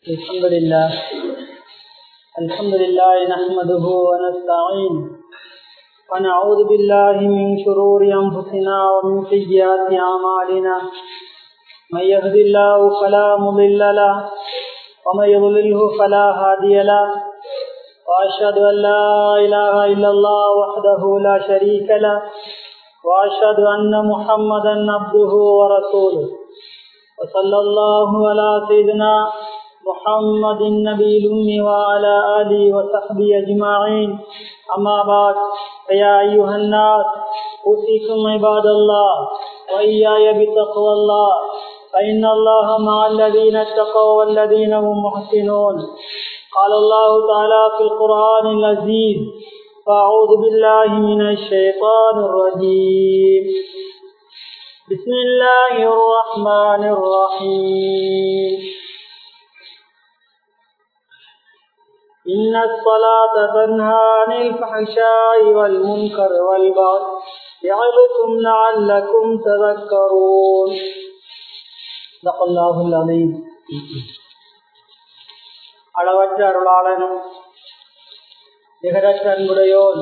الحمد لله الحمد لله نحمده ونستعين ونعوذ بالله من شرور أنفسنا ومن سيئات أعمالنا من يهد الله فلا مضل له ومن يضلله فلا هادي له وأشهد أن لا إله إلا الله وحده لا شريك له وأشهد أن محمدا عبده ورسوله وصلى الله على سيدنا محمد النبي الأمي وعلى آله وصحبه أجمعين أما بعد فيا أيها الناس أوصيكم عباد الله وإياي بتقوى الله فإن الله مع الذين اتقوا والذين هم محسنون قال الله تعالى في القرآن العزيز فأعوذ بالله من الشيطان الرجيم بسم الله الرحمن الرحيم إن الصلاة تنهى عن الفحشاء والمنكر والبغي يعظكم لعلكم تذكرون صدق الله العظيم அளவற்ற அருளாளன் நிகரற்ற அன்புடையோன்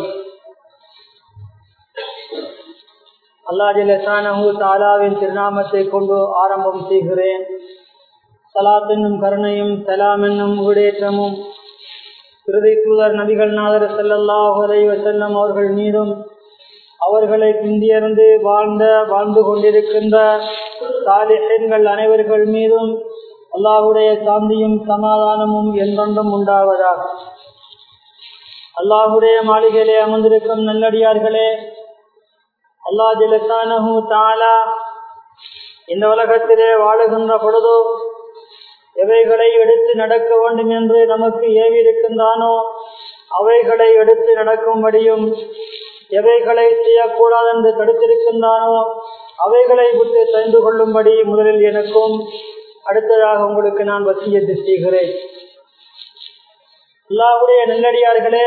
அல்லாஜிலசானஹு தாலாவின் திருநாமத்தை கொண்டு ஆரம்பம் செய்கிறேன் சலாத் என்னும் கருணையும் சலாம் என்னும் உடேற்றமும் திருதை தூதர் நபிகள் நாதர் செல்லல்லாஹ் செல்லம் அவர்கள் மீதும் அவர்களை பிந்தியர்ந்து வாழ்ந்த வாழ்ந்து கொண்டிருக்கின்ற சாலிஹன்கள் அனைவர்கள் மீதும் அல்லாஹுடைய சாந்தியும் சமாதானமும் என்றொன்றும் உண்டாவதாக அல்லாஹுடைய மாளிகையிலே அமர்ந்திருக்கும் நல்லடியார்களே அல்லா ஜிலசானஹு தாலா இந்த உலகத்திலே வாழுகின்ற பொழுதோ எவைகளை எடுத்து நடக்க வேண்டும் என்று நமக்கு ஏவி இருக்கின்றானோ அவைகளை எடுத்து நடக்கும்படியும் எவைகளை செய்யக்கூடாது என்று தடுத்திருக்கின்றானோ அவைகளை விட்டு தெரிந்து கொள்ளும்படி முதலில் எனக்கும் அடுத்ததாக உங்களுக்கு நான் வசியத்தை செய்கிறேன் அல்லாவுடைய நெல்லடியார்களே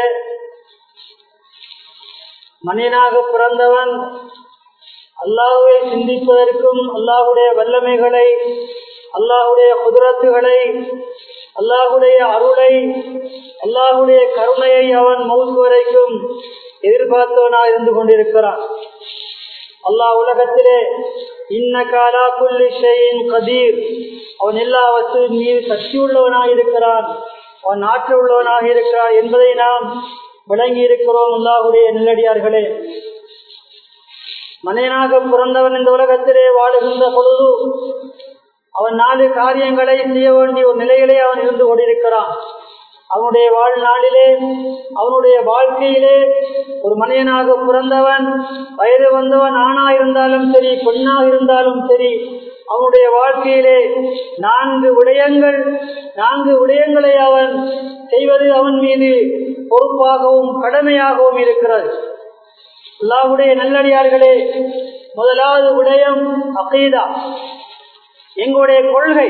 மனிதனாக பிறந்தவன் அல்லாஹுவை சிந்திப்பதற்கும் அல்லாஹுடைய வல்லமைகளை அல்லாஹுடைய குதிரத்துகளை அல்லாஹுடைய அருளை அல்லாஹுடைய கருணையை அவன் மவுத்து வரைக்கும் எதிர்பார்த்தவனாக இருந்து கொண்டிருக்கிறான் அல்லாஹ் உலகத்திலே இன்ன காலா புள்ளி ஷெயின் கதீர் அவன் எல்லாவற்றின் மீது சக்தி உள்ளவனாக இருக்கிறான் அவன் ஆற்ற உள்ளவனாக இருக்கிறான் என்பதை நாம் விளங்கி இருக்கிறோம் அல்லாஹுடைய நெல்லடியார்களே மனிதனாக பிறந்தவன் இந்த உலகத்திலே வாழுகின்ற பொழுது அவன் நாலு காரியங்களை செய்ய வேண்டிய ஒரு நிலையிலே அவன் இருந்து கொண்டிருக்கிறான் அவனுடைய வாழ்நாளிலே அவனுடைய வாழ்க்கையிலே ஒரு மனிதனாக பிறந்தவன் வயது வந்தவன் ஆணா இருந்தாலும் சரி பெண்ணாக இருந்தாலும் சரி அவனுடைய வாழ்க்கையிலே நான்கு விடயங்கள் நான்கு விடயங்களை அவன் செய்வது அவன் மீது பொறுப்பாகவும் கடமையாகவும் இருக்கிறது அல்லாவுடைய நல்லடியார்களே முதலாவது விடயம் அகீதா எங்களுடைய கொள்கை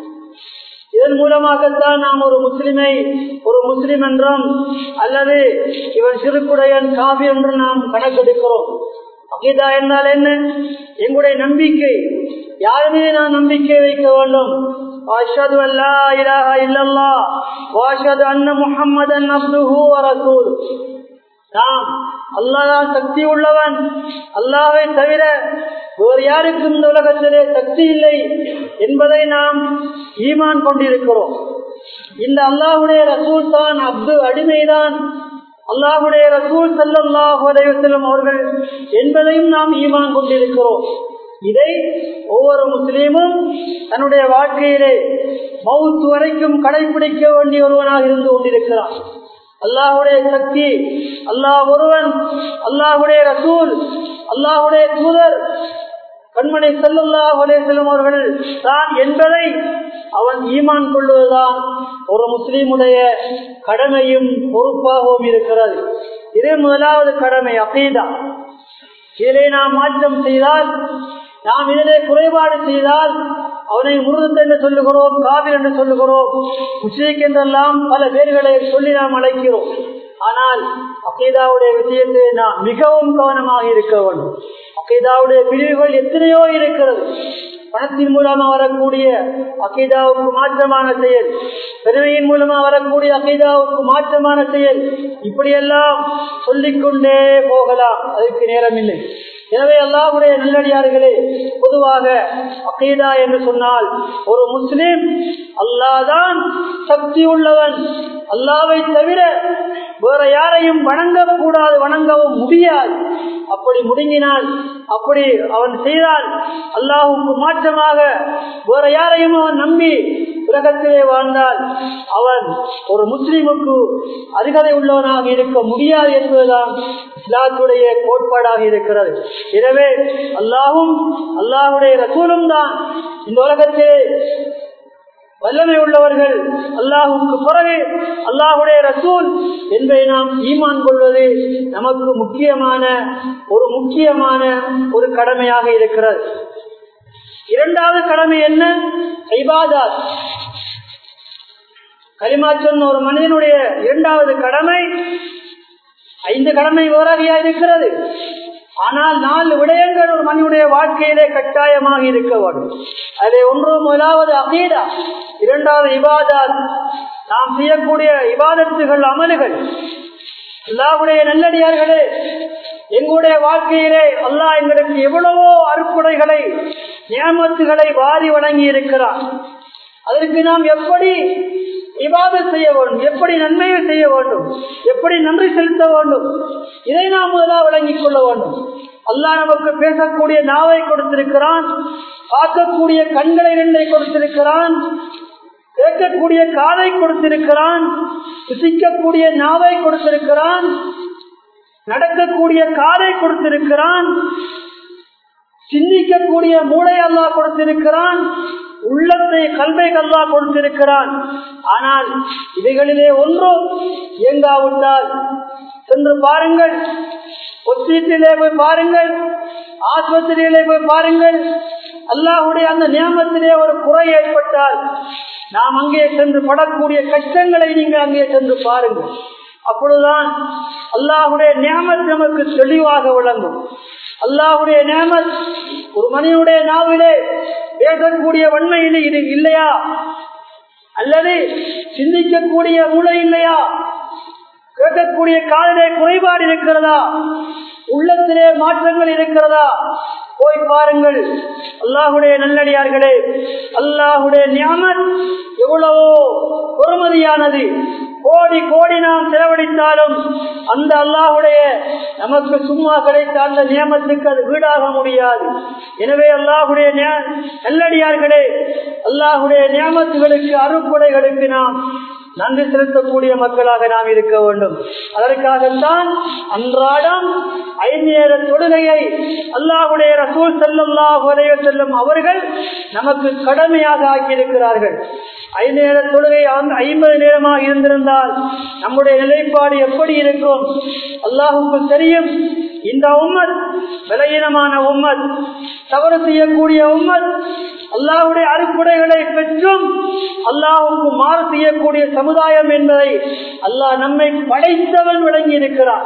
இதன் மூலமாகத்தான் நாம் ஒரு முஸ்லிமை ஒரு முஸ்லிம் என்றும் அல்லது இவன் சிறுக்குடையன் காவி என்று நாம் கணக்கெடுக்கிறோம் அகீதா என்றால் என்ன எங்களுடைய நம்பிக்கை யாருமே நான் நம்பிக்கை வைக்க வேண்டும் வாஷது அல்லா இலாஹ இல்லல்லா வாஷது அன்ன முஹம்மதன் அப்துஹு வரசூல் நாம் அல்லாதான் சக்தி உள்ளவன் அல்லாவை தவிர வேறு யாருக்கும் இந்த உலகத்திலே சக்தி இல்லை என்பதை நாம் ஈமான் கொண்டிருக்கிறோம் இந்த அல்லாஹுடைய ரசூல் தான் அப்து அடிமைதான் அல்லாஹுடைய ரசூல் சல்லாஹ் செல்லும் அவர்கள் என்பதையும் நாம் ஈமான் கொண்டிருக்கிறோம் இதை ஒவ்வொரு முஸ்லீமும் தன்னுடைய வாழ்க்கையிலே மவுத்து வரைக்கும் கடைபிடிக்க வேண்டிய ஒருவனாக இருந்து கொண்டிருக்கிறான் அல்லாஹுடைய சக்தி அல்லாஹ் ஒருவன் அல்லாஹுடைய ரசூல் அல்லாஹுடைய தூதர் கண்மணி செல்லுல்லாஹ் செல்லும் அவர்கள் தான் என்பதை அவன் ஈமான் கொள்வதுதான் ஒரு முஸ்லீமுடைய கடமையும் பொறுப்பாகவும் இருக்கிறது இது முதலாவது கடமை அகீதா இதிலே நாம் மாற்றம் செய்தால் நாம் இதிலே குறைபாடு செய்தால் அவனை முருகத் என்று சொல்லுகிறோம் காவிர் என்று சொல்லுகிறோம் முஷேக் என்றெல்லாம் பல பேர்களை சொல்லி நாம் அழைக்கிறோம் ஆனால் அகீதாவுடைய விஷயத்தை நாம் மிகவும் கவனமாக இருக்க வேண்டும் அகீதாவுடைய பிரிவுகள் எத்தனையோ இருக்கிறது பணத்தின் மூலமா வரக்கூடிய அகைதாவுக்கு மாற்றமான செயல் பெருமையின் மூலமா வரக்கூடிய அகைதாவுக்கு மாற்றமான செயல் இப்படியெல்லாம் சொல்லிக்கொண்டே போகலாம் அதுக்கு நேரம் இல்லை எனவே அல்லாஹுடைய நல்லடியார்களே பொதுவாக அகீதா என்று சொன்னால் ஒரு முஸ்லிம் அல்லாதான் சக்தி உள்ளவன் அல்லாவை தவிர வேற யாரையும் வணங்கக்கூடாது வணங்கவும் முடியாது அப்படி முடுங்கினால் அப்படி அவன் செய்தால் அல்லாஹுக்கு மாற்றமாக வேற யாரையும் அவன் நம்பி உலகத்திலே வாழ்ந்தால் அவன் ஒரு முஸ்லிமுக்கு அருகதை உள்ளவனாக இருக்க முடியாது என்பதுதான் இஸ்லாத்துடைய கோட்பாடாக இருக்கிறது எனவே அல்லாஹும் அல்லாஹுடைய ரசூலும் தான் இந்த உலகத்திலே வல்லமை உள்ளவர்கள் அல்லாஹுக்கு பிறகு அல்லாஹுடைய ரசூல் என்பதை நாம் ஈமான் கொள்வது நமக்கு முக்கியமான ஒரு முக்கியமான ஒரு கடமையாக இருக்கிறது இரண்டாவது கடமை என்ன ஐபாதாத் கலிமா சொன்ன ஒரு மனிதனுடைய இரண்டாவது கடமை ஐந்து கடமை ஓராகியா இருக்கிறது ஆனால் நாலு விடயங்கள் ஒரு மனிதனுடைய வாழ்க்கையிலே கட்டாயமாக இருக்க வேண்டும் அதில் ஒன்று முதலாவது அகீதா இரண்டாவது இபாதாத் நாம் செய்யக்கூடிய இபாதத்துகள் அமல்கள் அல்லாவுடைய நல்லடியார்களே எங்களுடைய வாழ்க்கையிலே அல்லாஹ் எங்களுக்கு எவ்வளவோ அறுப்புடைகளை நியமத்துகளை வாரி வழங்கி இருக்கிறார் அதற்கு நாம் எப்படி இபாதத் செய்ய வேண்டும் எப்படி நன்மையை செய்ய வேண்டும் எப்படி நன்றி செலுத்த வேண்டும் இதை நாம் முதலாக விளங்கிக் கொள்ள வேண்டும் அல்லாஹ் நமக்கு பேசக்கூடிய நாவை கொடுத்திருக்கிறான் பார்க்கக்கூடிய கண்களை ரெண்டை கொடுத்திருக்கிறான் கேட்கக்கூடிய காதை கொடுத்திருக்கிறான் ருசிக்கக்கூடிய நாவை கொடுத்திருக்கிறான் நடக்கக்கூடிய காதை கொடுத்திருக்கிறான் சிந்திக்கக்கூடிய மூளை அல்லா கொடுத்திருக்கிறான் உள்ளத்தை கல்வை கல்லா கொடுத்திருக்கிறான் ஆனால் இவைகளிலே ஒன்றும் இயங்காவிட்டால் சென்று பாருங்கள் ஒத்தீட்டிலே போய் பாருங்கள் ஆஸ்பத்திரியிலே போய் பாருங்கள் அல்லாஹுடைய அந்த நியமத்திலே ஒரு குறை ஏற்பட்டால் நாம் அங்கே சென்று படக்கூடிய கஷ்டங்களை நீங்க அங்கே சென்று பாருங்கள் அப்பொழுதுதான் அல்லாஹுடைய நியமத் நமக்கு தெளிவாக விளங்கும் அல்லாஹுடைய நியமத் ஒரு மனிதனுடைய நாவிலே பேசக்கூடிய வன்மை இது இல்லையா அல்லது சிந்திக்கக்கூடிய மூளை இல்லையா கேட்கக்கூடிய காலிலே குறைபாடு இருக்கிறதா உள்ளத்திலே மாற்றங்கள் இருக்கிறதா போய் பாருங்கள் அல்லாஹுடைய நல்லடியார்களே அல்லாஹுடைய ஞானம் எவ்வளவோ பொறுமதியானது கோடி கோடி நாம் செலவழித்தாலும் அந்த அல்லாஹுடைய நமக்கு சும்மா கிடைத்த அந்த நியமத்துக்கு அது வீடாக முடியாது எனவே அல்லாஹுடைய நல்லடியார்களே அல்லாஹுடைய நியமத்துகளுக்கு அறுப்புடைகளுக்கு நாம் நன்றி செலுத்தக்கூடிய மக்களாக நாம் இருக்க வேண்டும் அதற்காகத்தான் அன்றாடம் ஐந்து நேர தொழுகையை அல்லாஹுடைய ரசூல் செல்லல்லாஹு அலைய செல்லும் அவர்கள் நமக்கு கடமையாக ஆக்கியிருக்கிறார்கள் ஐந்து நேர தொழுகை ஐம்பது நேரமாக இருந்திருந்தால் நம்முடைய நிலைப்பாடு எப்படி இருக்கும் அல்லாஹுக்கு தெரியும் இந்த உம்மத் விலையினமான உம்மத் தவறு செய்யக்கூடிய உம்மத் அல்லாஹுடைய அறுப்புடைகளை பெற்றும் அல்லாஹுக்கு மாறு செய்யக்கூடிய சமுதாயம் என்பதை அல்லாஹ் நம்மை படைத்தவன் விளங்கி இருக்கிறார்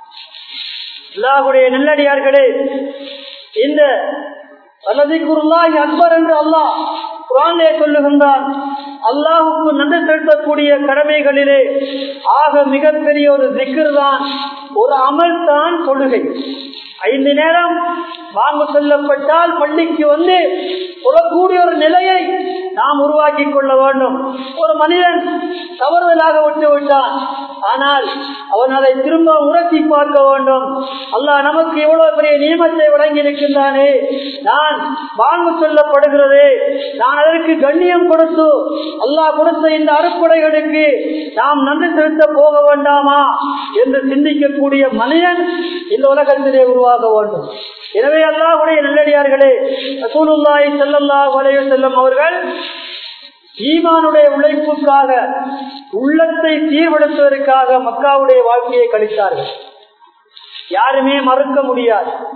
அல்லாஹுடைய நல்லடியார்களே இந்த வலதிக்குருல்லாஹி அக்பர் என்று அல்லாஹ் குரானே சொல்லுகின்றான் அல்லாஹுக்கு நன்றி செலுத்தக்கூடிய கடமைகளிலே ஆக மிகப்பெரிய ஒரு திக்கர் தான் ஒரு அமல் தான் தொழுகை ஐந்து நேரம் வாங்க சொல்லப்பட்டால் பள்ளிக்கு வந்து சொல்லக்கூடிய ஒரு நிலையை நாம் உருவாக்கி கொள்ள வேண்டும் ஒரு மனிதன் தவறுதலாக விட்டு விட்டான் ஆனால் அவன் அதை திரும்ப உரத்தி பார்க்க வேண்டும் அல்லாஹ் நமக்கு எவ்வளவு பெரிய நியமத்தை வழங்கி இருக்கின்றானே நான் வாங்க சொல்லப்படுகிறது நான் அதற்கு கண்ணியம் கொடுத்து அல்லாஹ் கொடுத்த இந்த அறுப்புடைகளுக்கு நாம் நன்றி செலுத்த போக வேண்டாமா என்று சிந்திக்கக்கூடிய மனிதன் இந்த உலகத்திலே உருவாக வேண்டும் எனவே அல்லாஹுடைய நல்லடியார்களே சூலுல்லாய் செல்லல்லா வலைய செல்லும் அவர்கள் ஈமானுடைய உழைப்புக்காக உள்ளத்தை சீர்படுத்துவதற்காக மக்காவுடைய வாழ்க்கையை கழித்தார்கள் யாருமே மறுக்க முடியாது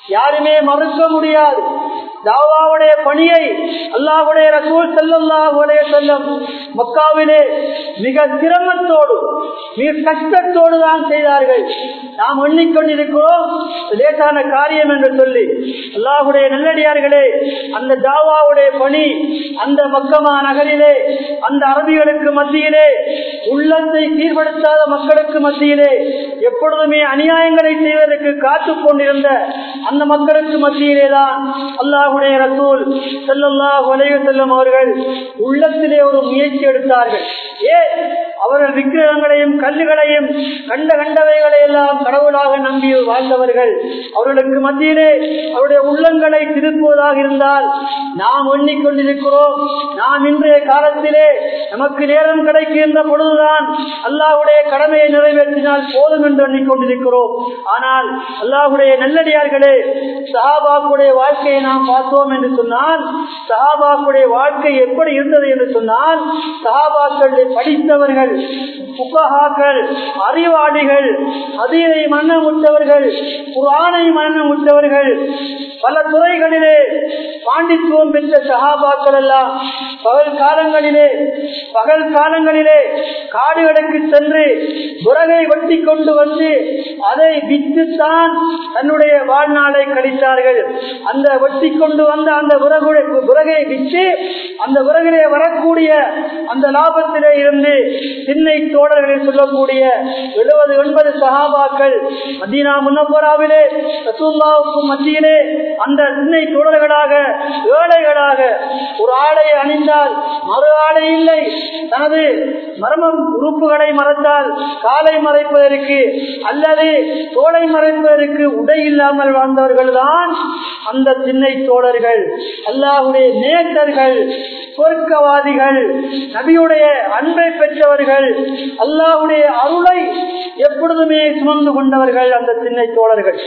யாருமே மறுக்க முடியாது தாவாவுடைய பணியை அல்லாஹுடைய ரசூல் செல்லல்லாஹுடைய செல்லம் மக்காவிலே மிக சிரமத்தோடு மிக கஷ்டத்தோடு தான் செய்தார்கள் நாம் எண்ணிக்கொண்டிருக்கிறோம் லேசான காரியம் என்று சொல்லி அல்லாஹுடைய நல்லடியார்களே அந்த தாவாவுடைய பணி அந்த மக்கமா நகரிலே அந்த அரபிகளுக்கு மத்தியிலே உள்ளத்தை சீர்படுத்தாத மக்களுக்கு மத்தியிலே எப்பொழுதுமே அநியாயங்களை செய்வதற்கு காத்துக் கொண்டிருந்த அந்த மக்களுக்கு மத்தியிலே தான் அல்லாஹுடைய ரசூல் செல்லல்லாஹ் வலைய செல்லும் அவர்கள் உள்ளத்திலே ஒரு முயற்சி எடுத்தார்கள் ஏ அவர்கள் விக்கிரகங்களையும் கல்லுகளையும் கண்ட கண்டவைகளை எல்லாம் கடவுளாக நம்பி வாழ்ந்தவர்கள் அவர்களுக்கு மத்தியிலே அவருடைய உள்ளங்களை திருப்புவதாக இருந்தால் நாம் எண்ணிக்கொண்டிருக்கிறோம் நாம் இன்றைய காலத்திலே நமக்கு நேரம் கிடைக்கின்ற பொழுதுதான் அல்லாஹுடைய கடமையை நிறைவேற்றினால் போதும் என்று எண்ணிக்கொண்டிருக்கிறோம் ஆனால் அல்லாஹுடைய நல்லடியார்களே சஹாபாக்குடைய வாழ்க்கையை நாம் பார்த்தோம் என்று சொன்னால் சஹாபாக்குடைய வாழ்க்கை எப்படி இருந்தது என்று சொன்னால் சஹாபாக்கள் படித்தவர்கள் புகஹாக்கள் அறிவாளிகள் அதீரை மன்னமுற்றவர்கள் குரானை மன்னமுற்றவர்கள் பல துறைகளிலே பாண்டித்துவம் பெற்ற சகாபாக்கள் எல்லாம் பகல் காலங்களிலே பகல் காலங்களிலே காடுகளுக்கு சென்று புறகை வெட்டி கொண்டு வந்து அதை விற்றுத்தான் தன்னுடைய வாழ்நாளை கழித்தார்கள் அந்த வெட்டி கொண்டு வந்த அந்த புறகை விற்று அந்த உலகிலே வரக்கூடிய அந்த லாபத்திலே இருந்து திண்ணை தோழர்களில் சொல்லக்கூடிய எழுபது எண்பது சகாபாக்கள் மதீனா முன்னப்பராவிலே ரசூல்லாவுக்கு மத்தியிலே அந்த திண்ணை தோழர்களாக ஏழைகளாக ஒரு ஆடை அணிந்தால் மறு ஆடை இல்லை தனது மர்மம் உறுப்புகளை மறைத்தால் காலை மறைப்பதற்கு அல்லது தோலை மறைப்பதற்கு உடை இல்லாமல் வாழ்ந்தவர்கள் தான் அந்த திண்ணை தோழர்கள் அல்லாஹுடைய நேசர்கள் சொர்க்கவாதிகள் நபியுடைய அன்பை பெற்றவர்கள் அல்லாஹுடைய அருளை எப்பொழுதுமே சுமந்து கொண்டவர்கள் அந்த திண்ணை தோழர்கள்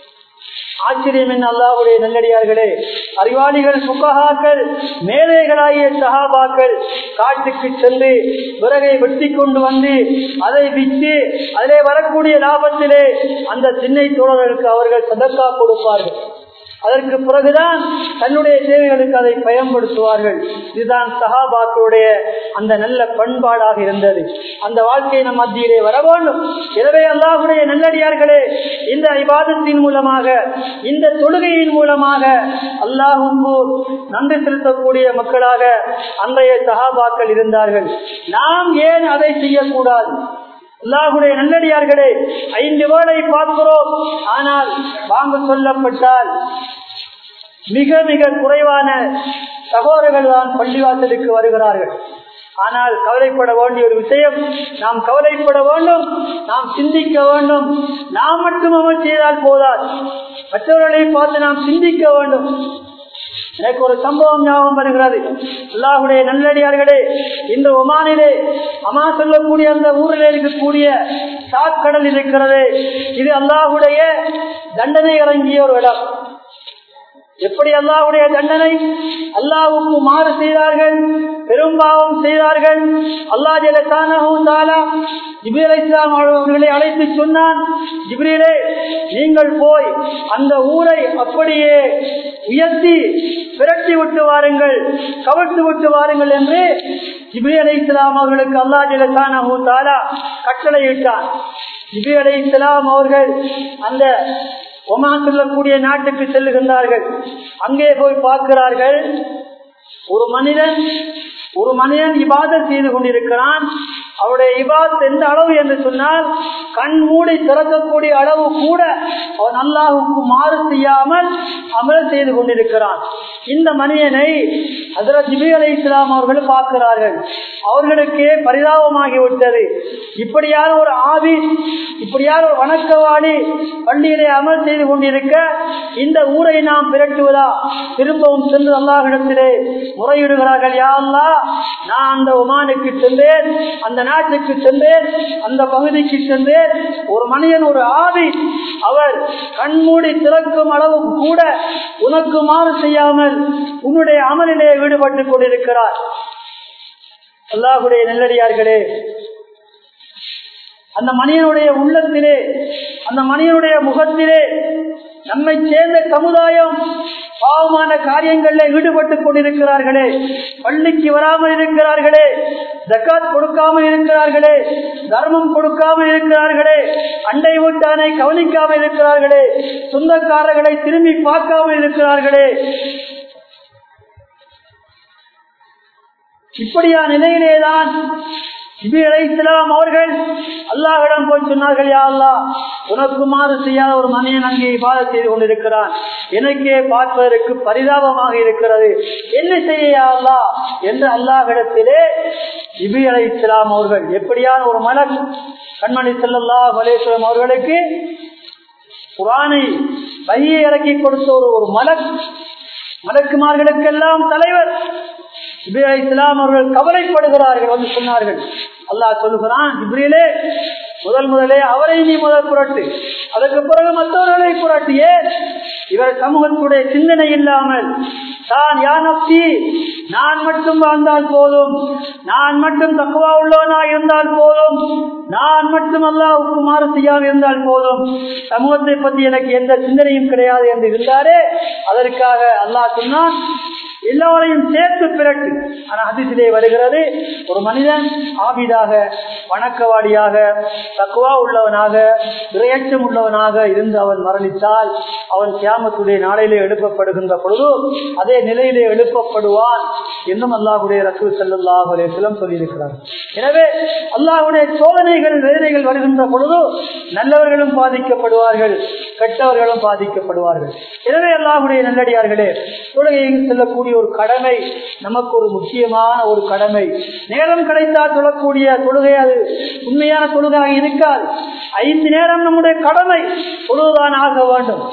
ஆச்சரியம் என்ன அல்லாஹுடைய நல்லடியார்களே அறிவாளிகள் சுகஹாக்கள் மேலைகளாகிய சகாபாக்கள் காட்டுக்கு சென்று விறகை வெட்டி கொண்டு வந்து அதை விற்று அதிலே வரக்கூடிய லாபத்திலே அந்த திண்ணை தோழர்களுக்கு அவர்கள் சதக்கா கொடுப்பார்கள் அதற்கு பிறகுதான் தன்னுடைய தேவைகளுக்கு அதை பயன்படுத்துவார்கள் இதுதான் சகாபாக்களுடைய அந்த நல்ல பண்பாடாக இருந்தது அந்த வாழ்க்கை நம் மத்தியிலே வர வேண்டும் எனவே அல்லாஹுடைய நல்லடியார்களே இந்த விவாதத்தின் மூலமாக இந்த தொழுகையின் மூலமாக அல்லாஹுக்கு நன்றி செலுத்தக்கூடிய மக்களாக அன்றைய சகாபாக்கள் இருந்தார்கள் நாம் ஏன் அதை செய்யக்கூடாது அல்லாஹுடைய நல்லடியார்களே ஐந்து வேளை பார்க்கிறோம் ஆனால் வாங்க சொல்லப்பட்டால் மிக மிக குறைவான சகோதரர்கள் தான் பள்ளிவாசலுக்கு வருகிறார்கள் ஆனால் கவலைப்பட வேண்டிய ஒரு விஷயம் நாம் கவலைப்பட வேண்டும் நாம் சிந்திக்க வேண்டும் நாம் மட்டும் அமல் செய்தால் போதாது மற்றவர்களை பார்த்து நாம் சிந்திக்க வேண்டும் எனக்கு ஒரு சம்பவம் ஞாபகம் வருகிறது அல்லாஹுடைய நல்லடியார்களே இந்த ஒமானிலே அம்மா சொல்லக்கூடிய அந்த ஊரில் இருக்கக்கூடிய சாக்கடல் இருக்கிறது இது அல்லாஹுடைய தண்டனை இறங்கிய ஒரு இடம் எப்படி அல்லாஹுடைய தண்டனை அல்லாவுக்கு மாறு செய்தார்கள் பெரும்பாவம் செய்தார்கள் அல்லா ஜலத்தானா ஜிபிர் இஸ்லாம் அவர்களை அழைத்து சொன்னான் ஜிப்ரீலே நீங்கள் போய் அந்த ஊரை அப்படியே உயர்த்தி விரட்டி விட்டு வாருங்கள் கவர்த்து விட்டு வாருங்கள் என்று ஜிபி அலை இஸ்லாம் அவர்களுக்கு அல்லா ஜலத்தானா தாலா கட்டளையிட்டான் ஜிபி அலை இஸ்லாம் அவர்கள் அந்த ஒமான் சொல்லக்கூடிய நாட்டுக்கு செல்லுகின்றார்கள் அங்கே போய் பார்க்கிறார்கள் ஒரு மனிதன் ஒரு மனிதன் இபாதத் செய்து கொண்டிருக்கிறான் அவருடைய இபாத் எந்த அளவு என்று சொன்னால் கண் மூடி திறக்கக்கூடிய அளவு கூட அவன் அல்லாஹுக்கு மாறு செய்யாமல் அமல் செய்து கொண்டிருக்கிறான் இந்த மனிதனை அதில் ஜிபி அலி இஸ்லாம் அவர்கள் பார்க்கிறார்கள் அவர்களுக்கே பரிதாபமாகி விட்டது இப்படியான ஒரு ஆவி இப்படியான ஒரு வணக்கவாளி பள்ளியிலே அமல் செய்து கொண்டிருக்க இந்த ஊரை நாம் பிரட்டுவதா திரும்பவும் சென்று அல்லாஹிடத்திலே முறையிடுகிறார்கள் யா அல்லா நான் அந்த ஒமானுக்கு சென்றேன் அந்த நாட்டுக்கு சென்றேன் அந்த பகுதிக்கு சென்றேன் ஒரு மனிதன் ஒரு ஆவி அவர் கண்மூடி திறக்கும் அளவு கூட உனக்கு மாறு செய்யாமல் உன்னுடைய அமலிலே ஈடுபட்டுக் கொண்டிருக்கிறார் அல்லாஹுடைய நெல்லடியார்களே அந்த மனிதனுடைய உள்ளத்திலே அந்த மனிதனுடைய முகத்திலே நம்மை சேர்ந்த சமுதாயம் பாவமான காரியங்களில் ஈடுபட்டுக் கொண்டிருக்கிறார்களே பள்ளிக்கு வராமல் இருக்கிறார்களே ஜக்காத் கொடுக்காமல் இருக்கிறார்களே தர்மம் கொடுக்காமல் இருக்கிறார்களே அண்டை வீட்டானை கவனிக்காமல் இருக்கிறார்களே சொந்தக்காரர்களை திரும்பி பார்க்காமல் இருக்கிறார்களே இப்படியா நிலையிலேதான் இபி அலைஹிஸ்ஸலாம் அவர்கள் அல்லாஹ்விடம் போய் சொன்னார்கள் யா அல்லாஹ் உனக்கு மாறு செய்யாத ஒரு மனிதன் அங்கே இபாதத் செய்து கொண்டிருக்கிறான் எனக்கே பார்ப்பதற்கு பரிதாபமாக இருக்கிறது என்ன செய்ய யா அல்லாஹ் என்று அல்லாஹ்விடத்திலே இபி அலைஹிஸ்ஸலாம் அவர்கள் எப்படியான ஒரு மலக் கண்மணி ஸல்லல்லாஹு அலைஹி வஸல்லம் அவர்களுக்கு குரானை வழியை இறக்கி கொடுத்த ஒரு ஒரு மலக் மலக்குமார்களுக்கெல்லாம் தலைவர் இப்ரே இஸ்லாம் அவர்கள் கவலைப்படுகிறார்கள் வந்து சொன்னார்கள் அல்லாஹ் சொல்லுகிறான் இப்ரிலே முதல் முதலே அவரை நீ முதல் புரட்டு அதற்கு பிறகு மற்றவர்களை புரட்டு ஏன் இவர் சமூகத்துடைய சிந்தனை இல்லாமல் தான் யானப்தி நான் மட்டும் வாழ்ந்தால் போதும் நான் மட்டும் தக்குவா உள்ளவனா இருந்தால் போதும் நான் மட்டும் அல்லாவுக்கு மாறு செய்யாமல் இருந்தால் போதும் சமூகத்தை பற்றி எனக்கு எந்த சிந்தனையும் கிடையாது என்று இருந்தாரே அதற்காக அல்லாஹ் சொன்னான் எல்லோரையும் சேர்த்து பிறட்டு ஆனா அதிசிலே வருகிறது ஒரு மனிதன் ஆபிதாக வணக்கவாடியாக தக்குவா உள்ளவனாக இரையச்சம் உள்ளவனாக இருந்து அவன் மரணித்தால் அவன் கியாமத்துடைய நாளையிலே எழுப்பப்படுகின்ற பொழுது அதே நிலையிலே எழுப்பப்படுவான் என்னும் அல்லாஹுடைய ரசூ செல்லாஹுடைய சிலம் சொல்லியிருக்கிறார் எனவே அல்லாஹுடைய சோதனைகள் வேதனைகள் வருகின்ற பொழுது நல்லவர்களும் பாதிக்கப்படுவார்கள் கெட்டவர்களும் பாதிக்கப்படுவார்கள் எனவே அல்லாஹுடைய நல்லடியார்களே தொழுகையில் செல்லக்கூடிய ஒரு கடமை நமக்கு ஒரு முக்கியமான ஒரு கடமை நேரம் கிடைத்தால் சொல்லக்கூடிய தொழுகை அது உண்மையான தொழுகையாக இருக்காது ஐந்து நேரம் நம்முடைய கடமை தொழுதுதான் ஆக வேண்டும்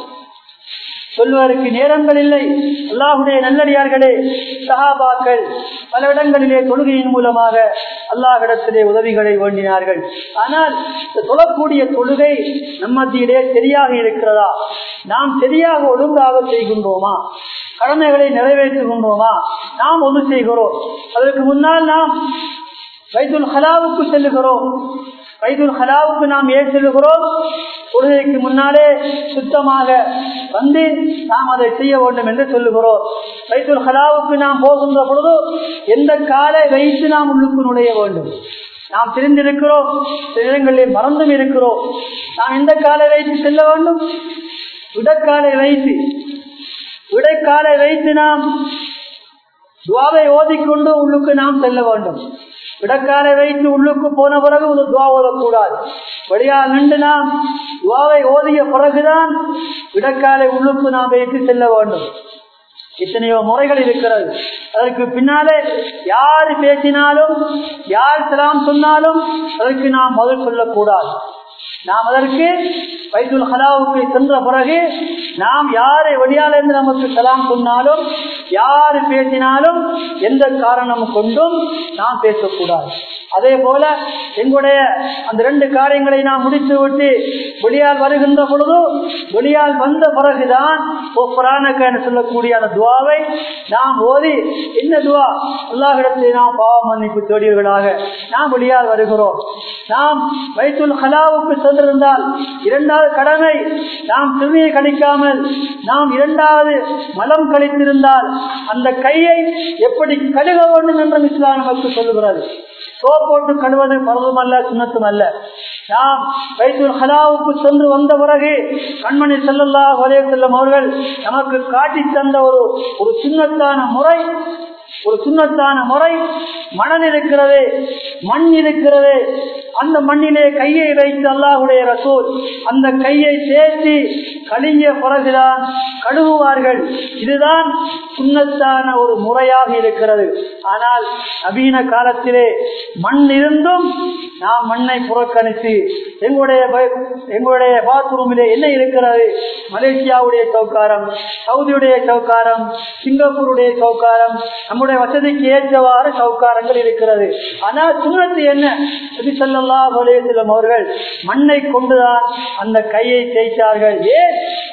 சொல்வதற்கு நேரங்கள் இல்லை அல்லாஹுடைய நல்லடியார்களே சஹாபாக்கள் பல இடங்களிலே தொழுகையின் மூலமாக அல்லாஹிடத்திலே உதவிகளை வேண்டினார்கள் ஆனால் இந்த தொழக்கூடிய தொழுகை நம்மத்தியிலே சரியாக இருக்கிறதா நாம் சரியாக ஒழுங்காக செய்கின்றோமா கடமைகளை நிறைவேற்றுகின்றோமா நாம் ஒன்று செய்கிறோம் அதற்கு முன்னால் நாம் வைத்துல் ஹலாவுக்கு செல்லுகிறோம் வைத்துல் ஹலாவுக்கு நாம் ஏன் செல்லுகிறோம் தொழுகைக்கு முன்னாலே சுத்தமாக வந்து நாம் அதை செய்ய வேண்டும் என்று சொல்லுகிறோம் வைத்துல் ஹலாவுக்கு நாம் போகின்ற பொழுது எந்த காலை வைத்து நாம் உள்ளுக்கு நுழைய வேண்டும் நாம் தெரிந்திருக்கிறோம் சில இடங்களில் மறந்தும் இருக்கிறோம் நாம் எந்த காலை வைத்து செல்ல வேண்டும் இடக்காலை வைத்து விடைக்காலை வைத்து நாம் துவாவை ஓதிக்கொண்டு உள்ளுக்கு நாம் செல்ல வேண்டும் விடக்காலை வைத்து உள்ளுக்கு போன பிறகு ஒரு துவா ஓதக்கூடாது வழியா நின்று நாம் துவாவை ஓதிய பிறகுதான் விடக்காலை உள்ளுக்கு நாம் வைத்து செல்ல வேண்டும் இத்தனையோ முறைகள் இருக்கிறது அதற்கு பின்னாலே யார் பேசினாலும் யார் சலாம் சொன்னாலும் அதற்கு நாம் முதல் சொல்லக்கூடாது நாம் அதற்கு வைத்துல் ஹலாவுக்கு சென்ற பிறகு நாம் யாரை வழியால் இருந்து நமக்கு சலாம் சொன்னாலும் யாரு பேசினாலும் எந்த காரணம் கொண்டும் நாம் பேசக்கூடாது அதே போல எங்களுடைய அந்த ரெண்டு காரியங்களை நாம் முடித்து விட்டு வெளியால் வருகின்ற பொழுது வெளியால் வந்த பிறகுதான் புராணக்க சொல்லக்கூடிய அந்த துவாவை நாம் ஓதி என்ன துவா அல்லாஹிடத்தை நாம் பாவ மன்னிப்பு தேடியவர்களாக நாம் வெளியால் வருகிறோம் நாம் வைத்துல் ஹலாவுக்கு சென்றிருந்தால் இரண்டாவது கடமை நாம் சிறுமியை கழிக்காமல் நாம் இரண்டாவது மலம் கழித்திருந்தால் அந்த கையை எப்படி கழுக வேண்டும் என்றும் இஸ்லாம் நமக்கு சொல்லுகிறது சோ போட்டு கழுவது பருவம் அல்ல சுண்ணத்தும் அல்ல நாம் வைத்தூர் ஹலாவுக்கு சென்று வந்த பிறகு கண்மணி செல்லல்லா வலைய செல்லும் அவர்கள் நமக்கு காட்டி தந்த ஒரு ஒரு சின்னத்தான முறை ஒரு சுண்ணத்தான முறை மணல் இருக்கிறது மண் இருக்கிறது அந்த மண்ணிலே கையை வைத்து அல்லாஹுடைய ரசூல் அந்த கையை சேர்த்து கழிஞ்ச பிறகுதான் கழுவுவார்கள் இதுதான் சுண்ணத்தான ஒரு முறையாக இருக்கிறது ஆனால் நவீன காலத்திலே மண் இருந்தும் நாம் மண்ணை புறக்கணித்து எங்களுடைய எங்களுடைய பாத்ரூமிலே என்ன இருக்கிறது மலேசியாவுடைய சவுக்காரம் சவுதியுடைய சவுக்காரம் சிங்கப்பூருடைய சவுக்காரம் நம்முடைய வசதிக்கு ஏற்றவாறு சவுக்காரங்கள் இருக்கிறது ஆனால் சுண்ணத்து என்ன செல்லல்லா செல்லும் அவர்கள் மண்ணை கொண்டுதான் அந்த கையை தேய்த்தார்கள் ஏன்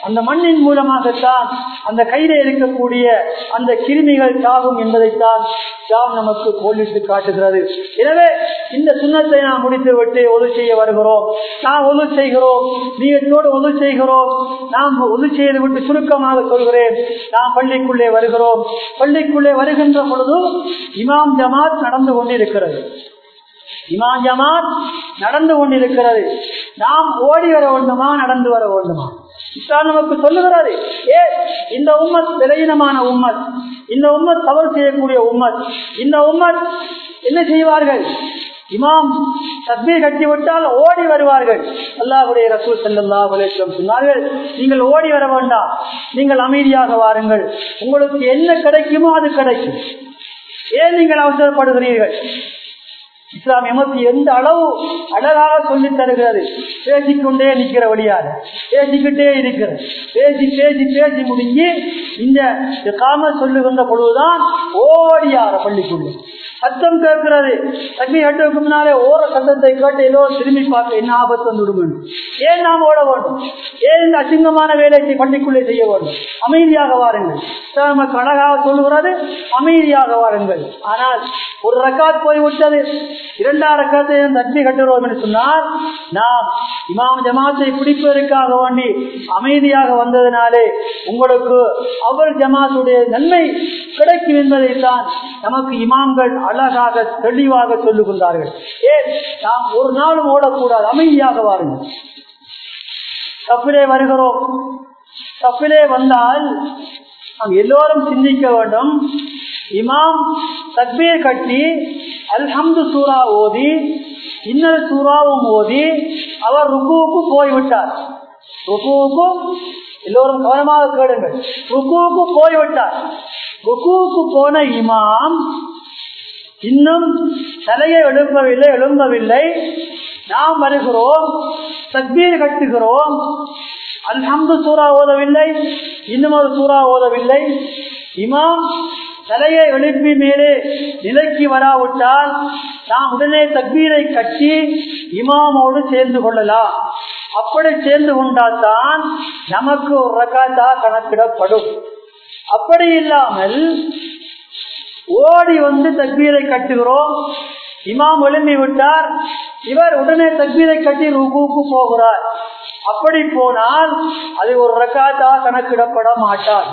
அந்த மண்ணின் மூலமாகத்தான் அந்த கையில இருக்கக்கூடிய அந்த கிருமிகள் சாகும் என்பதைத்தான் ஜாம் நமக்கு கோலிட்டு காட்டுகிறது எனவே இந்த சுண்ணத்தை நாம் முடித்து விட்டு ஒது செய்ய வருகிறோம் நாம் ஒது செய்கிறோம் நீயத்தோடு ஒது செய்கிறோம் நாம் ஒது செய்து விட்டு சுருக்கமாக சொல்கிறேன் நாம் பள்ளிக்குள்ளே வருகிறோம் பள்ளிக்குள்ளே வருகின்ற பொழுது இமாம் ஜமாத் நடந்து கொண்டிருக்கிறது இமாம் ஜமாத் நடந்து கொண்டிருக்கிறது நாம் ஓடி வர வேண்டுமா நடந்து வர வேண்டுமா இஸ்லாம் நமக்கு சொல்லுகிறாரு ஏ இந்த உம்மத் விலையினமான உம்மத் இந்த உம்மத் தவறு செய்யக்கூடிய உம்மத் இந்த உம்மத் என்ன செய்வார்கள் இமாம் தத்மீர் கட்டிவிட்டால் ஓடி வருவார்கள் அல்லாஹுடைய ரசூல் செல்லல்லா வலைக்கம் சொன்னார்கள் நீங்கள் ஓடி வர வேண்டாம் நீங்கள் அமைதியாக வாருங்கள் உங்களுக்கு என்ன கிடைக்குமோ அது கிடைக்கும் ஏன் நீங்கள் அவசரப்படுகிறீர்கள் இஸ்லாம் எமக்கு எந்த அளவு அழகாக சொல்லி தருகிறது பேசிக்கொண்டே நிற்கிற வழியாக பேசிக்கிட்டே இருக்கிற பேசி பேசி பேசி முடிஞ்சு இந்த காம சொல்லுகின்ற பொழுதுதான் ஓடியார பள்ளிக்குள்ளே சத்தம் கேட்கிறது தண்ணி கட்டுக்கு முன்னாலே ஓர சத்தத்தை கேட்டு ஏதோ திரும்பி பார்க்க என்ன ஆபத்து வந்துவிடும் ஏன் நாம் ஓட வேண்டும் ஏன் இந்த அசிங்கமான வேலையை பள்ளிக்குள்ளே செய்ய வேண்டும் அமைதியாக வாருங்கள் நமக்கு அழகாக சொல்லுகிறது அமைதியாக வாருங்கள் ஆனால் ஒரு ரக்காத் போய்விட்டது இரண்டாம் ரக்காத்தை தட்டி கட்டுகிறோம் என்று சொன்னால் நாம் இமாம் ஜமாத்தை பிடிப்பதற்காக வேண்டி அமைதியாக வந்ததினாலே உங்களுக்கு அவர் ஜமாத்துடைய நன்மை கிடைக்கும் என்பதைத்தான் நமக்கு இமாம்கள் அழகாக தெளிவாக சொல்லுகின்றார்கள் ஏன் நாம் ஒரு நாளும் ஓடக்கூடாது அமைதியாக வாருங்கள் தப்பிலே வருகிறோம் தப்பிலே வந்தால் நாம் எல்லோரும் சிந்திக்க வேண்டும் இமாம் தக்பீர் கட்டி அல்ஹம்து சூரா ஓதி இன்னொரு சூறாவும் ஓதி அவர் ருக்குவுக்கு போய்விட்டார் ருக்குவுக்கு எல்லோரும் கவனமாக கேளுங்கள் ருக்குவுக்கு போய்விட்டார் ருக்குவுக்கு போன இமாம் இன்னும் தலையை எழுப்பவில்லை எழும்பவில்லை நாம் வருகிறோம் தக்பீர் கட்டுகிறோம் அல்ஹம்து சூறா ஓதவில்லை இன்னும் ஒரு சூறா ஓதவில்லை இமாம் தலையை எழுப்பி மேலே நிலைக்கு வராவிட்டால் நாம் உடனே தக்பீரை கட்டி இமாமோடு சேர்ந்து கொள்ளலாம் அப்படி சேர்ந்து கொண்டால்தான் நமக்கு ஒரு ரகாத்தா கணக்கிடப்படும் அப்படி இல்லாமல் ஓடி வந்து தக்பீரை கட்டுகிறோம் இமாம் எழும்பி விட்டார் இவர் உடனே தக்பீரை கட்டி ருகுக்கு போகிறார் அப்படி போனால் அது ஒரு ரக்காத்தா கணக்கிடப்பட மாட்டார்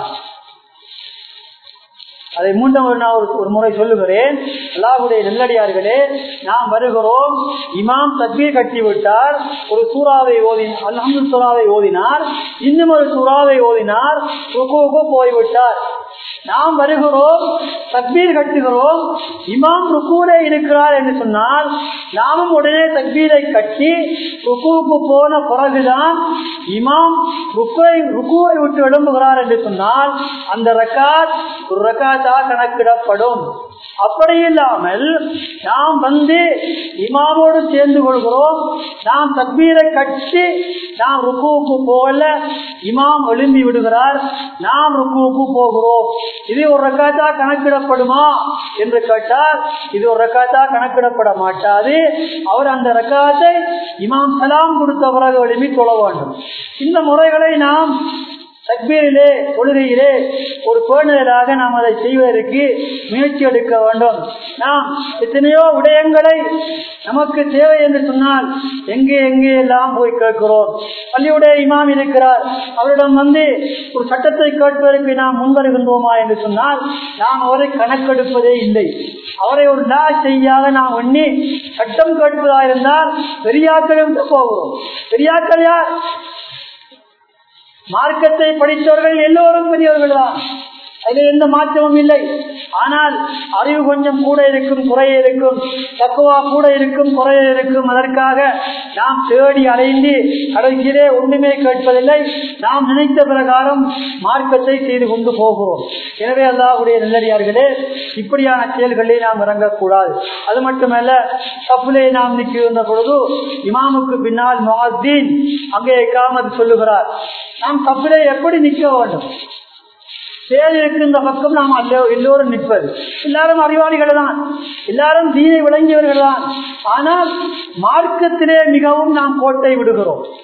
அதை மூன்றாம் நான் ஒரு ஒரு முறை சொல்லுகிறேன் அல்லாஹுடைய நெல்லடியார்களே நாம் வருகிறோம் இமாம் தக்பீர் கட்டிவிட்டார் ஒரு சூறாவை ஓதி அல்ஹம்து சூறாவை ஓதினார் இன்னும் ஒரு சூறாவை ஓதினார் ருக்குவுக்கு போய்விட்டார் நாம் வருகிறோம் தக்பீர் கட்டுகிறோம் இமாம் ருக்கூரே இருக்கிறார் என்று சொன்னால் நாமும் உடனே தக்பீரை கட்டி ருக்குவுக்கு போன பிறகுதான் இமாம் ருக்குவை ருக்குவை விட்டு எழும்புகிறார் என்று சொன்னால் அந்த ரக்காத் ஒரு ரக்காத்தா கணக்கிடப்படும் அப்படி இல்லாமல் நாம் வந்து இமாமோடு சேர்ந்து கொள்கிறோம் நாம் தக்பீரை கட்டி நாம் ருக்குவுக்கு போகல இமாம் எழும்பி விடுகிறார் நாம் ருக்குவுக்கு போகிறோம் இது ஒரு ரக்காத்தா கணக்கிடப்படுமா என்று கேட்டால் இது ஒரு ரக்காத்தா கணக்கிடப்பட மாட்டாது அவர் அந்த ரக்காத்தை இமாம் சலாம் கொடுத்த பிறகு எழுப்பி தொழ வேண்டும் இந்த முறைகளை நாம் தக்பீரிலே தொழுகையிலே ஒரு பேணுதலாக நாம் அதை செய்வதற்கு முயற்சி எடுக்க வேண்டும் நாம் எத்தனையோ விடயங்களை நமக்கு தேவை என்று சொன்னால் எங்கே எங்கே எல்லாம் போய் கேட்கிறோம் பள்ளியுடைய இமாம் இருக்கிறார் அவரிடம் வந்து ஒரு சட்டத்தை கேட்பதற்கு நாம் முன்வருகின்றோமா என்று சொன்னால் நாம் அவரை கணக்கெடுப்பதே இல்லை அவரை ஒரு லா செய்யாக நாம் எண்ணி சட்டம் கேட்பதாக இருந்தால் பெரியாக்களிடம் போகிறோம் பெரியாக்கள் யார் மார்க்கத்தை படித்தவர்கள் எல்லோரும் பெரியவர்கள் தான் அதில் எந்த மாற்றமும் இல்லை ஆனால் அறிவு கொஞ்சம் கூட இருக்கும் குறைய இருக்கும் தக்குவா கூட இருக்கும் குறைய இருக்கும் அதற்காக நாம் தேடி அலைந்து கடைசியிலே ஒன்றுமே கேட்பதில்லை நாம் நினைத்த பிரகாரம் மார்க்கத்தை செய்து கொண்டு போகிறோம் எனவே அல்லாஹுடைய நல்லடியார்களே இப்படியான செயல்களிலே நாம் இறங்கக்கூடாது அது மட்டுமல்ல கப்புலே நாம் நிற்கின்ற பொழுது இமாமுக்கு பின்னால் முஹாத்தீன் அங்கே காமது சொல்லுகிறார் நாம் கப்பிலே எப்படி நிற்க வேண்டும் சேர் இருக்கின்ற பக்கம் நாம் அல்ல எல்லோரும் நிற்பது எல்லாரும் அறிவாளிகள் தான் எல்லாரும் தீனை விளங்கியவர்கள் தான் ஆனால் மார்க்கத்திலே மிகவும் நாம் கோட்டை விடுகிறோம்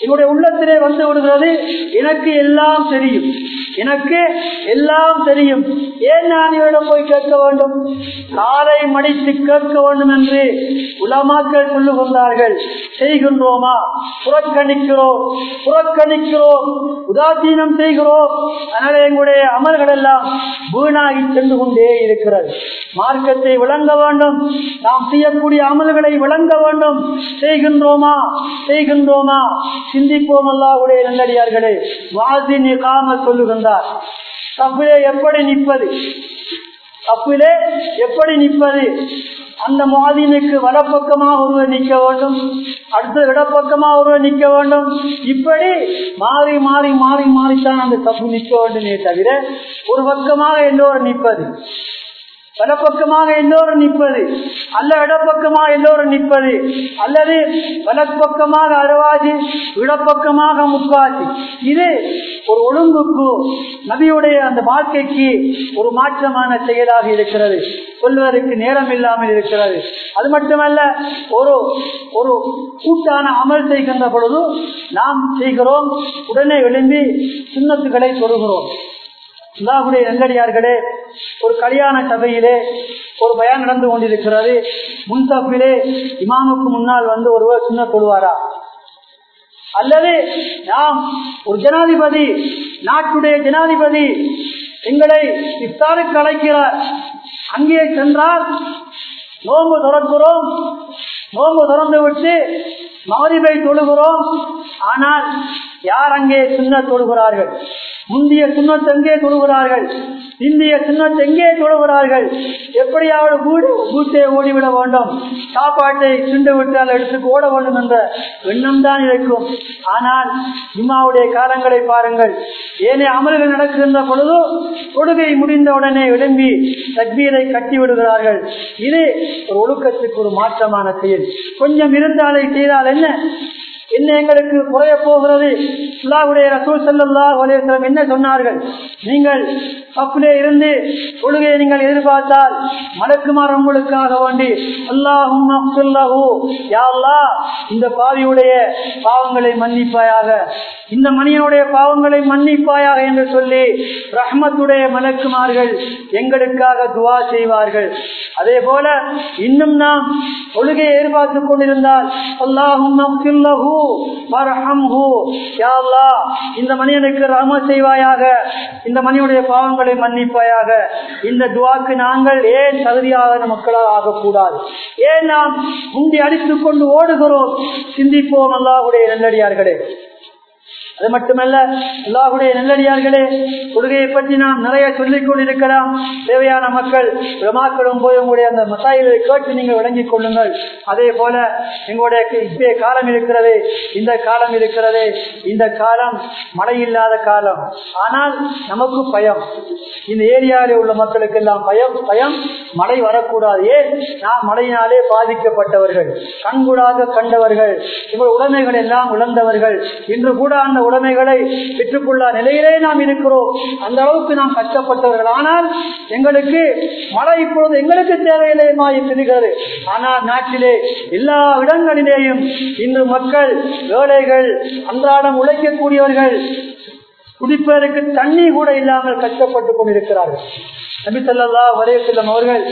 என்னுடைய உள்ளத்திலே வந்து விடுகிறது எனக்கு எல்லாம் தெரியும் எனக்கு எல்லாம் தெரியும் ஏன் நான் இவரிடம் போய் கேட்க வேண்டும் காலை மடித்து கேட்க வேண்டும் என்று உலமாக்கள் சொல்லுகின்றார்கள் செய்கின்றோமா புறக்கணிக்கிறோம் புறக்கணிக்கிறோம் உதாசீனம் செய்கிறோம் அதனால எங்களுடைய அமல்கள் எல்லாம் வீணாகி சென்று கொண்டே இருக்கிறது மார்க்கத்தை விளங்க வேண்டும் நாம் செய்யக்கூடிய அமல்களை விளங்க வேண்டும் செய்கின்றோமா செய்கின்றோமா சிந்திப்போம் அல்லாவுடைய நல்லடியார்களே வாசி நிகாம சொல்லுகின்றார் தப்பிலே எப்படி நிற்பது தப்பிலே எப்படி நிற்பது அந்த மாதினுக்கு வலப்பக்கமாக ஒருவர் நிற்க வேண்டும் அடுத்த இடப்பக்கமாக ஒருவர் நிற்க வேண்டும் இப்படி மாறி மாறி மாறி மாறித்தான் அந்த தப்பு நிற்க வேண்டுமே தவிர ஒரு பக்கமாக எல்லோரும் நிற்பது வலப்பக்கமாக எல்லோரும் நிற்பது அல்ல இடப்பக்கமாக எல்லோரும் நிற்பது அல்லது வலப்பக்கமாக அறுவாஜி இடப்பக்கமாக முக்காசி இது ஒரு ஒழுங்குக்கு நபியுடைய அந்த வாழ்க்கைக்கு ஒரு மாற்றமான செயலாக இருக்கிறது சொல்வதற்கு நேரம் இல்லாமல் இருக்கிறது அது மட்டுமல்ல ஒரு ஒரு கூட்டான அமல் செய்கின்ற பொழுது நாம் செய்கிறோம் உடனே எழும்பி சுண்ணத்துக்களை தொடுகிறோம் அல்லாஹுடைய நெல்லடியார்களே ஒரு கல்யாண சபையிலே ஒரு பயம் நடந்து கொண்டிருக்கிறது முன்தப்பிலே இமாமுக்கு முன்னால் வந்து ஒருவர் சின்ன தொழுவாரா அல்லது நாம் ஒரு ஜனாதிபதி நாட்டுடைய ஜனாதிபதி எங்களை இஃப்தாருக்கு அழைக்கிறார் அங்கே சென்றால் நோன்பு திறக்கிறோம் நோன்பு திறந்து விட்டு மகரிபை தொழுகிறோம் ஆனால் யார் அங்கே சின்ன தொழுகிறார்கள் முந்தைய சுண்ணத் எங்கே தொழுகிறார்கள் இந்திய சுண்ணத் எங்கே தொழுகிறார்கள் எப்படியாவது வீடு வீட்டை ஓடிவிட வேண்டும் சாப்பாட்டை சிண்டு விட்டால் எடுத்து ஓட வேண்டும் என்ற எண்ணம் தான் இருக்கும் ஆனால் இம்மாவுடைய காலங்களை பாருங்கள் ஏனே அமல்கள் நடக்கின்ற பொழுது தொழுகை முடிந்தவுடனே விளம்பி தக்பீரை கட்டி விடுகிறார்கள் இது ஒரு ஒழுக்கத்துக்கு ஒரு மாற்றமான செயல் கொஞ்சம் இருந்தாலை செய்தால் என்ன என்ன எங்களுக்கு குறைய போகிறது அல்லாஹ்வுடைய ரசூல் ஸல்லல்லாஹு அலைஹி வஸல்லம் என்ன சொன்னார்கள் நீங்கள் கப்பிலே இருந்து தொழுகையை நீங்கள் எதிர்பார்த்தால் மலக்குமார் உங்களுக்காக வேண்டி அல்லாஹும் யா அல்லாஹ் இந்த பாவியுடைய பாவங்களை மன்னிப்பாயாக இந்த மனிதனுடைய பாவங்களை மன்னிப்பாயாக என்று சொல்லி ரஹ்மத்துடைய மலக்குமார்கள் எங்களுக்காக துவா செய்வார்கள் அதே போல இன்னும் நாம் தொழுகையை எதிர்பார்த்துக் கொண்டிருந்தால் அல்லாஹும் இந்த மனிதனுக்கு ரஹம செய்வாயாக இந்த மனிதனுடைய பாவங்களை மன்னிப்பாயாக இந்த துவாக்கு நாங்கள் ஏன் தகுதியாக மக்களாக ஆகக்கூடாது ஏன் நாம் முந்தி அடித்துக் கொண்டு ஓடுகிறோம் சிந்திப்போம் அல்லாஹுடைய நல்லடியார்களே அது மட்டுமல்ல அல்லாஹுடைய நல்லடியார்களே கொள்கையை பற்றி நாம் நிறைய சொல்லிக் கொண்டிருக்கலாம் தேவையான மக்கள் பிரமாக்களும் போய் உங்களுடைய அந்த மசாயிலை கேட்டு நீங்கள் விளங்கிக் கொள்ளுங்கள் அதே போல எங்களுடைய இப்பே காலம் இருக்கிறது இந்த காலம் இருக்கிறது இந்த காலம் மழை இல்லாத காலம் ஆனால் நமக்கு பயம் இந்த ஏரியாவில் உள்ள மக்களுக்கு எல்லாம் பயம் பயம் மழை வரக்கூடாது ஏன் நாம் மழையினாலே பாதிக்கப்பட்டவர்கள் கண்கூடாக கண்டவர்கள் இவர்கள் உடைமைகள் எல்லாம் இழந்தவர்கள் இன்று கூட அந்த உடைமைகளை பெற்றுக்கொள்ள நிலையிலே நாம் இருக்கிறோம் அந்த அளவுக்கு நாம் கஷ்டப்பட்டவர்கள் ஆனால் எங்களுக்கு மழை இப்பொழுது எங்களுக்கு தேவையில்லையமாய் தெரிகிறது ஆனால் நாட்டிலே எல்லா இடங்களிலேயும் இன்று மக்கள் வேலைகள் அன்றாடம் உழைக்கக்கூடியவர்கள் குடிப்பதற்கு தண்ணி கூட இல்லாமல் கஷ்டப்பட்டுக் கொண்டிருக்கிறார்கள் நபி சொல்லா வரைய செல்லும் அவர்கள்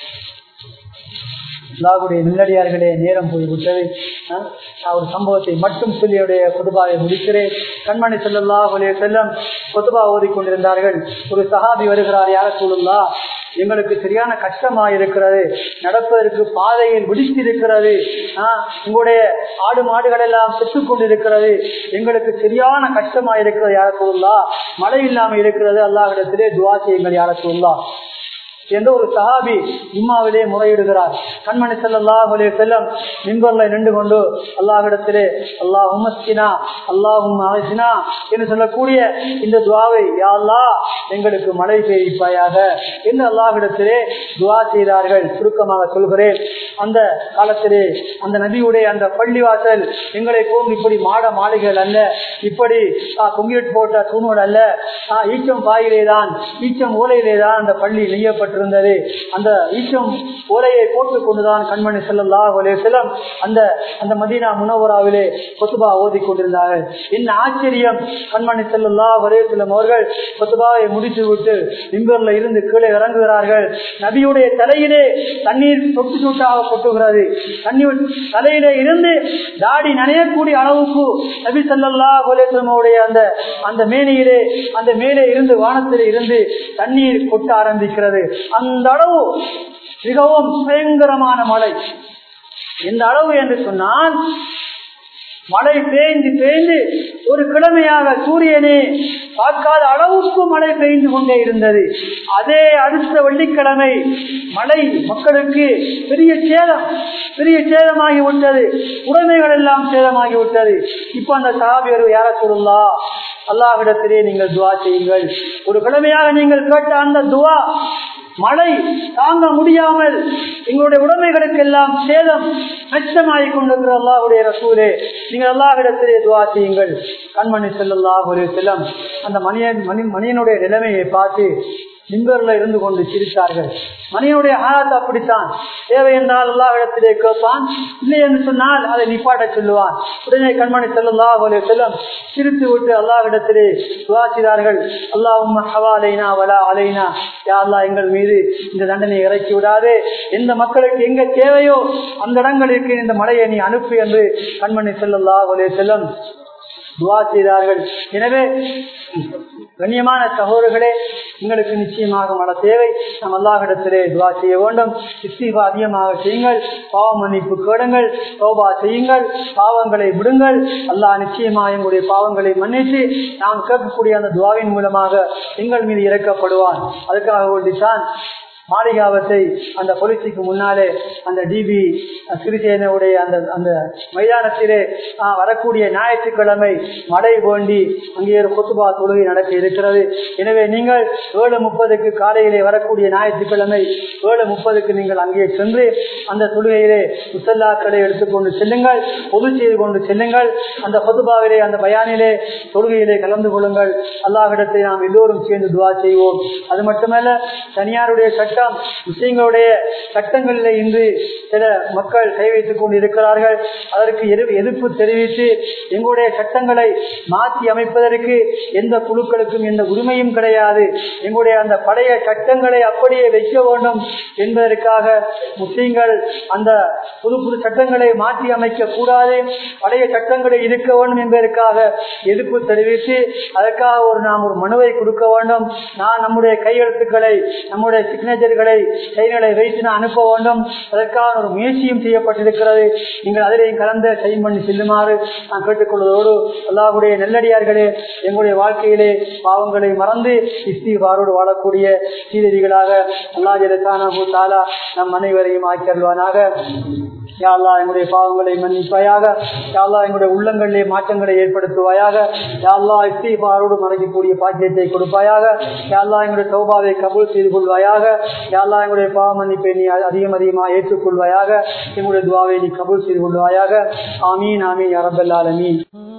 அல்லாவுடைய நல்லடியார்களே நேரம் போய்விட்டது நான் ஒரு சம்பவத்தை மட்டும் சொல்லியுடைய குதுபாவை முடிக்கிறேன் கண்மணி செல்லல்லா ஒரே செல்லம் குதுபா ஓதிக்கொண்டிருந்தார்கள் ஒரு சஹாபி வருகிறார் யார சொல்லுங்களா எங்களுக்கு சரியான கஷ்டமா இருக்கிறது நடப்பதற்கு பாதையில் விடுத்திருக்கிறது உங்களுடைய ஆடு மாடுகள் எல்லாம் செத்துக் கொண்டிருக்கிறது எங்களுக்கு சரியான கஷ்டமா இருக்கிறது யார சொல்லலா மழை இல்லாம இருக்கிறது அல்லாஹிடத்திலே துவா செய்யுங்கள் யார சொல்லலாம் என்று ஒரு சஹாபி இம்மாவிலே முறையிடுகிறார் கண்மணி செல்லல்லா செல்லம் மின்பொருளை நின்று கொண்டு அல்லாஹிடத்திலே அல்லாஹ் உமஸ்கினா அல்லாஹும் ஆசினா என்று சொல்லக்கூடிய இந்த துவாவை யாழ்லா எங்களுக்கு மழை பெய்ப்பாயாக என்று அல்லாஹிடத்திலே துவா செய்தார்கள் சுருக்கமாக சொல்கிறேன் அந்த காலத்திலே அந்த நபியுடைய அந்த பள்ளிவாசல் எங்களை போகும் இப்படி மாட மாளிகைகள் அல்ல இப்படி கொங்கிட்டு போட்ட தூணுகள் அல்ல ஈச்சம் பாயிலே தான் ஈச்சம் ஓலையிலே தான் அந்த பள்ளி நெய்யப்பட்டு வைக்கப்பட்டிருந்தது அந்த ஈச்சம் ஓலையை போட்டுக் கொண்டுதான் கண்மணி செல்லல்லா செல்லம் அந்த அந்த மதீனா முனவராவிலே கொத்துபா ஓதி கொண்டிருந்தார்கள் என்ன ஆச்சரியம் கண்மணி செல்லல்லா செல்லம் அவர்கள் கொத்துபாவை முடித்து விட்டு இம்பர்ல இருந்து கீழே இறங்குகிறார்கள் நபியுடைய தலையிலே தண்ணீர் சொட்டு சொட்டாக கொட்டுகிறது தண்ணீர் தலையிலே இருந்து தாடி நனையக்கூடிய அளவுக்கு நபி சல்லா குலேசனுடைய அந்த அந்த மேனியிலே அந்த மேலே இருந்து வானத்திலே இருந்து தண்ணீர் கொட்ட ஆரம்பிக்கிறது அந்த அளவு மிகவும் பயங்கரமான மழை எந்த அளவு என்று சொன்னால் மழை பெய்ந்து பெய்ந்து ஒரு கிழமையாக சூரியனே பார்க்காத அளவுக்கு மழை பெய்ந்து கொண்டே இருந்தது அதே அடுத்த வெள்ளிக்கிழமை மழை மக்களுக்கு பெரிய சேதம் பெரிய சேதமாகி விட்டது உடைமைகள் எல்லாம் சேதமாகி விட்டது இப்ப அந்த சகாபியர் யார சொல்லலா அல்லாஹிடத்திலே நீங்கள் துவா செய்யுங்கள் ஒரு கிழமையாக நீங்கள் கேட்ட அந்த துவா மழை தாங்க முடியாமல் எங்களுடைய உடைமைகளுக்கு எல்லாம் சேதம் நச்சமாகி கொண்டிருக்கிற அல்லாஹுடைய ரசூலே நீங்கள் அல்லாஹிடத்திலே துவா செய்யுங்கள் கண்மணி செல்லல்லாஹ் ஒரு செல்லம் அந்த மணியன் மணி மணியனுடைய நிலைமையை பார்த்து மின்பர்ல இருந்து கொண்டு சிரித்தார்கள் மனிதனுடைய ஆழத்தை அப்படித்தான் தேவை என்றால் எல்லா இடத்திலே கேட்பான் இல்லை என்று சொன்னால் அதை நிப்பாட்ட சொல்லுவான் உடனே கண்மணி செல்லல்லா போல செல்லும் சிரித்து விட்டு அல்லாவிடத்திலே சுவாசிதார்கள் அல்லாஹும் ஹவா அலைனா வலா அலைனா யா அல்லா எங்கள் மீது இந்த தண்டனை இறக்கி விடாதே எந்த மக்களுக்கு எங்க தேவையோ அந்த இடங்களுக்கு இந்த மழையை நீ அனுப்பு என்று கண்மணி செல்லல்லா போலே செல்லும் துவா செய்தார்கள் எனவே கண்ணியமான சகோதரர்களே உங்களுக்கு நிச்சயமாக மன தேவை நம் அல்லாஹிடத்திலே துவா செய்ய வேண்டும் இஸ்தீபா அதிகமாக செய்யுங்கள் பாவ மன்னிப்பு கேடுங்கள் சோபா செய்யுங்கள் பாவங்களை விடுங்கள் அல்லாஹ் நிச்சயமாக எங்களுடைய பாவங்களை மன்னித்து நாம் கேட்கக்கூடிய அந்த துவாவின் மூலமாக எங்கள் மீது இறக்கப்படுவான் அதுக்காக வேண்டித்தான் மாளிகாவத்தை அந்த பொலிசிக்கு முன்னாலே அந்த டிபி சிறிசேனுடைய அந்த அந்த மைதானத்திலே வரக்கூடிய ஞாயிற்றுக்கிழமை மழை வேண்டி அங்கே ஒரு கொத்துபா தொழுகை நடக்க இருக்கிறது எனவே நீங்கள் ஏழு முப்பதுக்கு காலையிலே வரக்கூடிய ஞாயிற்றுக்கிழமை ஏழு முப்பதுக்கு நீங்கள் அங்கே சென்று அந்த தொழுகையிலே முசல்லாக்களை எடுத்துக்கொண்டு செல்லுங்கள் பொது செய்து கொண்டு செல்லுங்கள் அந்த கொத்துபாவிலே அந்த பயானிலே தொழுகையிலே கலந்து கொள்ளுங்கள் அல்லாஹிடத்தை நாம் எல்லோரும் சேர்ந்து துவா செய்வோம் அது மட்டுமல்ல தனியாருடைய சட்டம் முஸ்லீம்களுடைய சட்டங்களில் இன்று சில மக்கள் கை வைத்துக் கொண்டு இருக்கிறார்கள் அதற்கு எதிர்ப்பு தெரிவித்து எங்களுடைய சட்டங்களை மாற்றி அமைப்பதற்கு எந்த குழுக்களுக்கும் எந்த உரிமையும் கிடையாது எங்களுடைய அந்த பழைய சட்டங்களை அப்படியே வைக்க வேண்டும் என்பதற்காக முஸ்லீம்கள் அந்த புது புது சட்டங்களை மாற்றி அமைக்க கூடாது பழைய சட்டங்களை இருக்க வேண்டும் என்பதற்காக எதிர்ப்பு தெரிவித்து அதற்காக ஒரு நாம் ஒரு மனுவை கொடுக்க வேண்டும் நான் நம்முடைய கையெழுத்துக்களை நம்முடைய சிக்னேச்சர்களை கைகளை வைத்து நான் அனுப்ப வேண்டும் அதற்கான ஒரு முயற்சியும் செய்யப்பட்டிருக்கிறது நீங்கள் அதிலேயும் கலந்த செய்யும் பண்ணி செல்லுமாறு நான் கேட்டுக்கொள்வதோடு அல்லாஹுடைய நெல்லடியார்களே எங்களுடைய வாழ்க்கையிலே பாவங்களை மறந்து இஸ்திபாரோடு வாழக்கூடிய சீதரிகளாக அல்லா ஜெலத்தானா தாலா நம் அனைவரையும் ஆக்கியல்வானாக யாழ்லா எங்களுடைய பாவங்களை மன்னிப்பாயாக யாழ்லா எங்களுடைய உள்ளங்களிலே மாற்றங்களை ஏற்படுத்துவாயாக யாழ்லா இஸ்திபாரோடு மறைக்கக்கூடிய பாக்கியத்தை கொடுப்பாயாக யாழ்லா எங்களுடைய சௌபாவை கபூல் செய்து கொள்வாயாக யாழ்லா எங்களுடைய பாவ மன்னிப்பை நீ அதிகம் அதிகமாக ஏற்றுக்கொள்வாயாக எங்களுடைய துவாவை நீ கபூல் செய்து கொள்வாயாக ஆமீன் ஆமீன் அரபல்லாலமீன்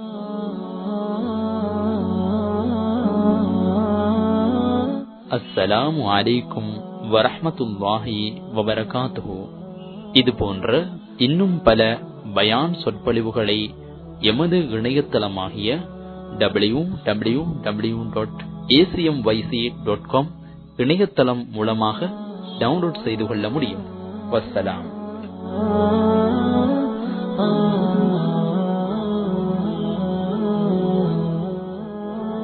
அஸ்ஸலாமு அலைக்கும் வரஹமத்துல்லாஹி வபரகாத்துஹு இது போன்ற இன்னும் பல பயான் சொற்பொழிவுகளை எமது இணையதளமாகிய W W W dot A C M Y C dot com இணையதளம் மூலமாக டவுன்லோட் செய்து கொள்ள முடியும் வசலாம்